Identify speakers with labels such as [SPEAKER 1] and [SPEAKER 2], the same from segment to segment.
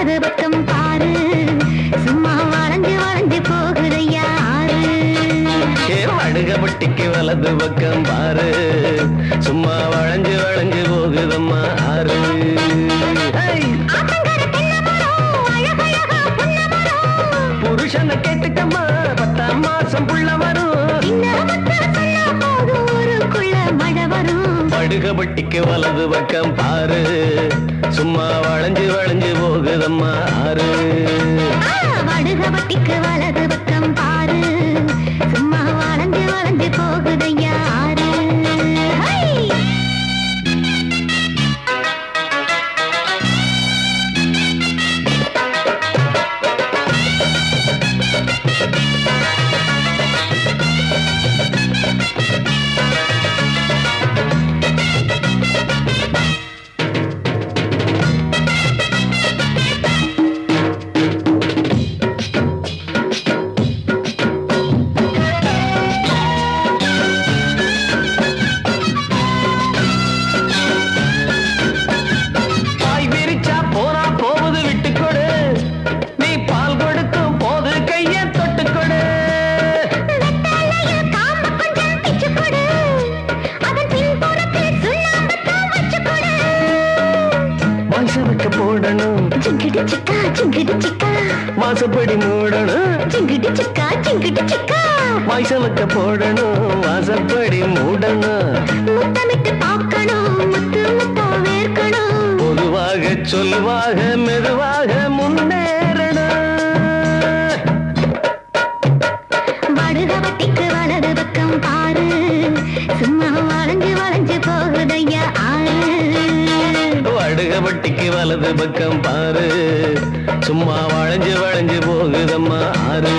[SPEAKER 1] வலது பக்கம் பாரு சும்மா வளைஞ்சு வளைஞ்சு போகுதையா ஆறு
[SPEAKER 2] ஏ வடுகப்பட்டிக்கு வலது பக்கம் பாரு சும்மா வளைஞ்சு வளைஞ்சு போகுதம்மா ஆறு ஹை!
[SPEAKER 1] ஆத்தங்கர தென்னை மரம், அழகழகா புன்னை மரம்.
[SPEAKER 2] புருஷனை கேட்டுக்கம்மா பத்தாம் மாசம் புள்ள வரும்
[SPEAKER 1] சின்ன முத்தம் சொன்னா போதும், ஊருக்குள்ள மழை வரும்.
[SPEAKER 2] படுகப்பட்டிக்கு வலது பக்கம் பாரு சும்மா வளைஞ்சு வளைஞ்சு போகுதம்மா ஆறு
[SPEAKER 1] ஆ, வடுகபட்டிக்கு வலது பக்கம் பாரு சும்மா வளைஞ்சு வளைஞ்சு போகுதையா ஆறு ஹை!
[SPEAKER 2] பாய் விரிச்சா போனா போகுது விட்டு கொடு நீ பால் கொடுக்கும் போது கைய தொட்டு கொடு
[SPEAKER 1] வெத்தலையில் காம்பு கொஞ்சம் பிச்சு கொடு. அதன் பின்புறத்தில் சுண்ணாம்புத்தான் வச்சு கொடு.
[SPEAKER 2] வாசலுக்கு போடணும்
[SPEAKER 1] சிங்கிடி சிக்கா, சிங்கிடி சிக்கா.
[SPEAKER 2] வாசப்படி மூடணும்
[SPEAKER 1] சிங்கிடி சிக்கா, சிங்கிடி சிக்கா.
[SPEAKER 2] வாய்சலுக்கு போடணும் வாசப்படி மூடணும்
[SPEAKER 1] முத்தமிட்டு பார்க்கணும், முத்து முத்தா வேர்க்கணும்.
[SPEAKER 2] பொதுவாக சொல்வாக மெதுவாக முன்னேறணும்
[SPEAKER 1] வடுகபட்டிக்கு வலது பக்கம் பாரு சும்மா வளைஞ்சு வளைஞ்சு போகுதையா ஆறு
[SPEAKER 2] வடுகப்பட்டிக்கு வலது பக்கம் பாரு சும்மா வளைஞ்சு வளைஞ்சு போகுதம்மா ஆறு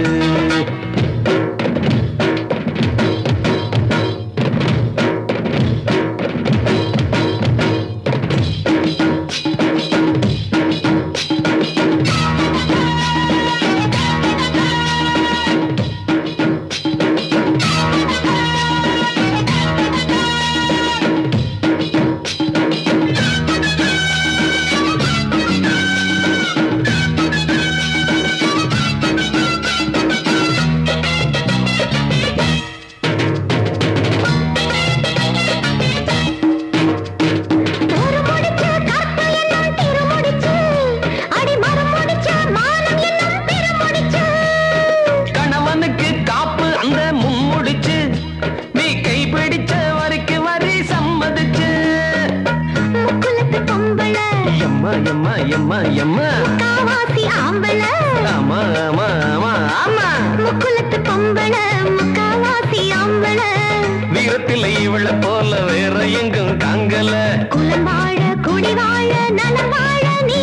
[SPEAKER 1] ஒரு முடிச்சு கற்பு என்னும் திருமுடிச்சு அடி மரம் முடிச்ச மானம் என்னும் பெருமுடிச்சு
[SPEAKER 2] கணவனுக்கு காப்பு அந்த மும்முடிச்சு நீ கைப்பிடிச்ச வரிக்கு வரி சம்மதிச்சு
[SPEAKER 1] முக்குலத்து பொம்பள
[SPEAKER 2] எம்மா எம்மா எம்மா எம்மா
[SPEAKER 1] காவாசி ஆம்பள
[SPEAKER 2] ஆமா ஆமா ஆமா ஆமா
[SPEAKER 1] முக்குலத்து பொம்பள முக்காவாசி ஆம்பள
[SPEAKER 2] வீரத்தில் இவள போல வேற எங்கும் காங்கல
[SPEAKER 1] குலம் வாழ குடி வாழ நலம் வாழ நீ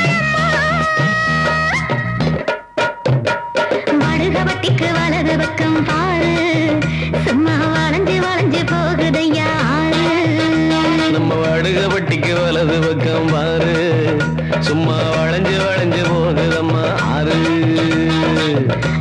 [SPEAKER 1] மடுகவட்டிக்கு வலது பக்கம் பாரு சும்மா வளைஞ்சு வளைஞ்சு போகுதையா ஆறு
[SPEAKER 2] நம்ம வடுகப்பட்டிக்கு வலது பக்கம் பாரு சும்மா வளைஞ்சு வளைஞ்சு போகுதம்மா ஆறு